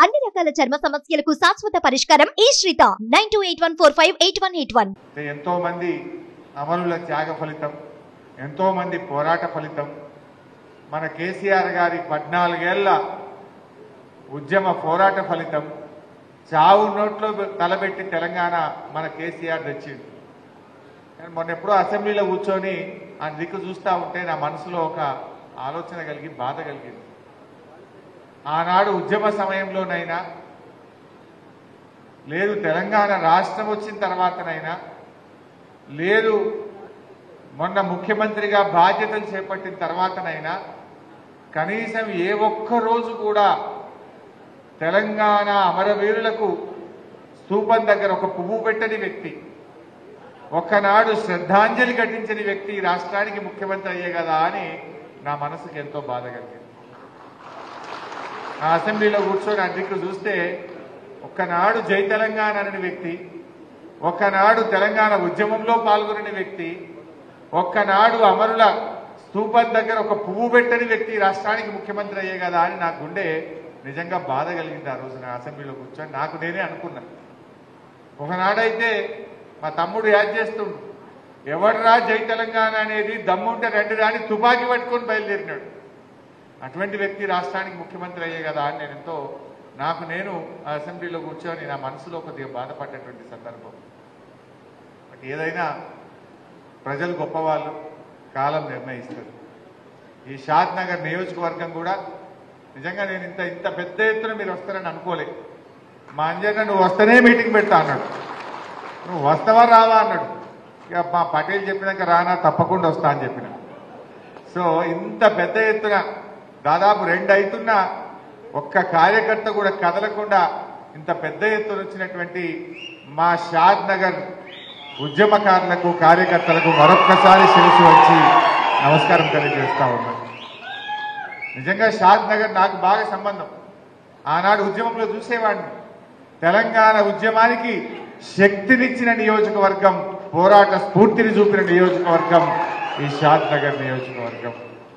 అన్ని రకాల చర్మ సమస్యలకు శాశ్వత పరిష్కారం ఈ శ్రీత nine two eight one four five eight one eight one అంటే ఎంతో మంది అమరుల త్యాగ ఫలితం ఎంతో మంది పోరాట ఫలితం మన కేసీఆర్ గారి పద్నాలుగేళ్ల ఉద్యమ పోరాట ఫలితం చావు నోట్లో తలబెట్టి తెలంగాణ మన కేసీఆర్ తెచ్చింది కానీ మొన్న ఎప్పుడో అసెంబ్లీలో కూర్చొని ఆ దిక్కు చూస్తూ ఉంటే నా మనసులో ఒక ఆలోచన కలిగి బాధ కలిగింది ఆనాడు ఉద్యమ సమయంలోనైనా లేదు తెలంగాణ రాష్ట్రం వచ్చిన తర్వాతనైనా లేదు మొన్న ముఖ్యమంత్రిగా బాధ్యతలు చేపట్టిన తర్వాతనైనా కనీసం ఏ ఒక్క రోజు కూడా తెలంగాణ అమరవీరులకు స్తూపం దగ్గర ఒక పువ్వు పెట్టని వ్యక్తి ఒక్కనాడు శ్రద్ధాంజలి ఘటించని వ్యక్తి ఈ రాష్ట్రానికి ముఖ్యమంత్రి అయ్యే కదా అని నా మనసుకు ఎంతో బాధ కలిగింది ఆ అసెంబ్లీలో కూర్చొని అధికు చూస్తే ఒక్కనాడు జై తెలంగాణ అనే వ్యక్తి ఒక్కనాడు తెలంగాణ ఉద్యమంలో పాల్గొనని వ్యక్తి ఒక్కనాడు అమరుల స్తూపం దగ్గర ఒక పువ్వు పెట్టని వ్యక్తి ఈ రాష్ట్రానికి ముఖ్యమంత్రి అయ్యే కదా అని నా గుండె నిజంగా బాధ కలిగింది ఆ రోజున అసెంబ్లీలో కూర్చొని నాకు నేనే అనుకున్నా ఒకనాడైతే మా తమ్ముడు యాద్ చేస్తుండు ఎవడరా జై తెలంగాణ అనేది దమ్ముంటే రెండు రాని తుపాకీ పట్టుకొని బయలుదేరినాడు అటువంటి వ్యక్తి రాష్ట్రానికి ముఖ్యమంత్రి అయ్యే కదా అని నేను ఎంతో నాకు నేను ఆ అసెంబ్లీలో కూర్చొని నా మనసులో కొద్దిగా బాధపడ్డటువంటి సందర్భం బట్ ఏదైనా ప్రజలు గొప్పవాళ్ళు కాలం నిర్ణయిస్తారు ఈ షాద్ నగర్ నియోజకవర్గం కూడా నిజంగా నేను ఇంత ఇంత పెద్ద ఎత్తున మీరు వస్తారని అనుకోలే మా అంజన్న నువ్వు వస్తేనే మీటింగ్ పెడతా అన్నాడు నువ్వు వస్తావా రావా అన్నాడు ఇక మా పటేల్ చెప్పినాక రానా తప్పకుండా వస్తా అని చెప్పిన సో ఇంత పెద్ద ఎత్తున దాదాపు రెండు అవుతున్నా ఒక్క కార్యకర్త కూడా కదలకుండా ఇంత పెద్ద ఎత్తున వచ్చినటువంటి మా షాద్ నగర్ ఉద్యమకారులకు కార్యకర్తలకు మరొక్కసారి శిరసు వచ్చి నమస్కారం తెలియజేస్తా ఉన్నాను నిజంగా షాద్ నగర్ నాకు బాగా సంబంధం ఆనాడు ఉద్యమంలో చూసేవాడిని తెలంగాణ ఉద్యమానికి శక్తినిచ్చిన నియోజకవర్గం పోరాట స్ఫూర్తిని చూపిన నియోజకవర్గం ఈ షాద్ నగర్ నియోజకవర్గం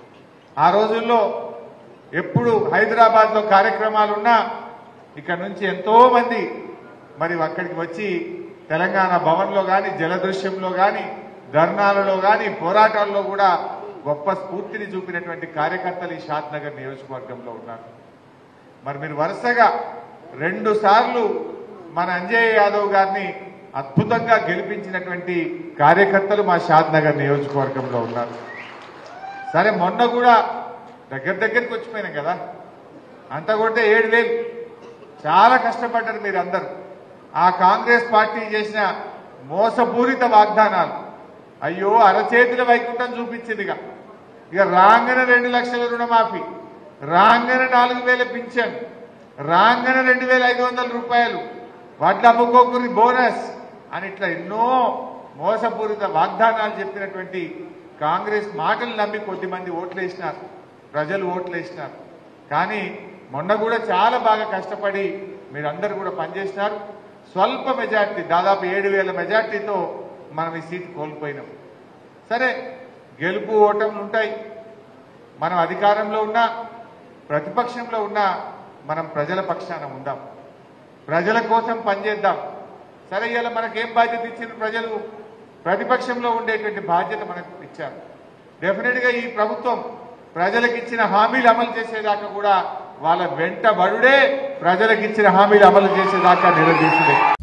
ఆ రోజుల్లో ఎప్పుడు హైదరాబాద్ లో కార్యక్రమాలున్నా ఇక్కడ నుంచి ఎంతో మంది మరి అక్కడికి వచ్చి తెలంగాణ భవన్లో కానీ జలదృశ్యంలో కానీ ధర్నాలలో కానీ పోరాటాల్లో కూడా గొప్ప స్ఫూర్తిని చూపినటువంటి కార్యకర్తలు ఈ షాద్ నగర్ నియోజకవర్గంలో ఉన్నారు మరి మీరు వరుసగా రెండు సార్లు మన అంజయ్య యాదవ్ గారిని అద్భుతంగా గెలిపించినటువంటి కార్యకర్తలు మా షాద్ నగర్ నియోజకవర్గంలో ఉన్నారు సరే మొన్న కూడా దగ్గర దగ్గరికి వచ్చిపోయినాం కదా అంత కొడితే ఏడు వేలు చాలా కష్టపడ్డారు మీరు అందరు ఆ కాంగ్రెస్ పార్టీ చేసిన మోసపూరిత వాగ్దానాలు అయ్యో అరచేతుల వైకుంఠం చూపించిందిగా ఇక రాంగన రెండు లక్షల రుణమాఫీ రాంగన నాలుగు వేల పింఛన్ రాంగన రెండు వేల ఐదు వందల రూపాయలు వడ్ల అమ్ముకోకుని బోనస్ అని ఇట్లా ఎన్నో మోసపూరిత వాగ్దానాలు చెప్పినటువంటి కాంగ్రెస్ మాటలు నమ్మి కొద్దిమంది ఓట్లేసినారు ప్రజలు ఓట్లేసినారు కానీ మొన్న కూడా చాలా బాగా కష్టపడి మీరందరూ కూడా పనిచేసినారు స్వల్ప మెజార్టీ దాదాపు ఏడు వేల మెజార్టీతో మనం ఈ సీట్ కోల్పోయినాం సరే గెలుపు ఓటములు ఉంటాయి మనం అధికారంలో ఉన్నా ప్రతిపక్షంలో ఉన్నా మనం ప్రజల పక్షాన ఉందాం ప్రజల కోసం పనిచేద్దాం సరే ఇవాళ మనకేం బాధ్యత ఇచ్చిన ప్రజలు ప్రతిపక్షంలో ఉండేటువంటి బాధ్యత మనకు ఇచ్చారు డెఫినెట్ గా ఈ ప్రభుత్వం ప్రజలకు ఇచ్చిన హామీలు అమలు చేసేదాకా కూడా వాళ్ళ వెంట బడుడే ప్రజలకు ఇచ్చిన హామీలు అమలు చేసేదాకా నిలదీసుడే